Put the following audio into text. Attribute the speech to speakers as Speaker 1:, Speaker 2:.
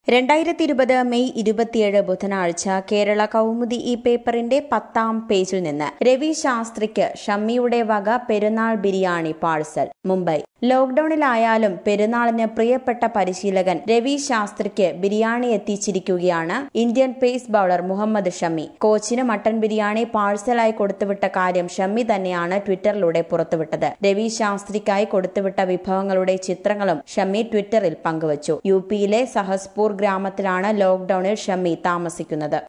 Speaker 1: രണ്ടായിരത്തി ഇരുപത് മെയ് ഇരുപത്തിയേഴ് ബുധനാഴ്ച കേരള കൗമുദി ഈ പേപ്പറിന്റെ പത്താം പേജിൽ നിന്ന് രവി ശാസ്ത്രിക്ക് ഷമ്മിയുടെ വക പെരുന്നാൾ ബിരിയാണി പാഴ്സൽ മുംബൈ ലോക്ഡൌണിലായാലും പെരുന്നാളിന് പ്രിയപ്പെട്ട പരിശീലകൻ രവി ശാസ്ത്രിക്ക് ബിരിയാണി എത്തിച്ചിരിക്കുകയാണ് Indian pace bowler Muhammad Shami കോച്ചിന് മട്ടൻ ബിരിയാണി പാഴ്സലായി കൊടുത്തുവിട്ട കാര്യം ഷമി തന്നെയാണ് ട്വിറ്ററിലൂടെ പുറത്തുവിട്ടത് രവി ശാസ്ത്രിക്കായി കൊടുത്തുവിട്ട വിഭവങ്ങളുടെ ചിത്രങ്ങളും ഷമി ട്വിറ്ററിൽ പങ്കുവച്ചു യു പിയിലെ സഹസ്പൂർ ഗ്രാമത്തിലാണ് ലോക്ഡൌണിൽ ഷമി താമസിക്കുന്നത്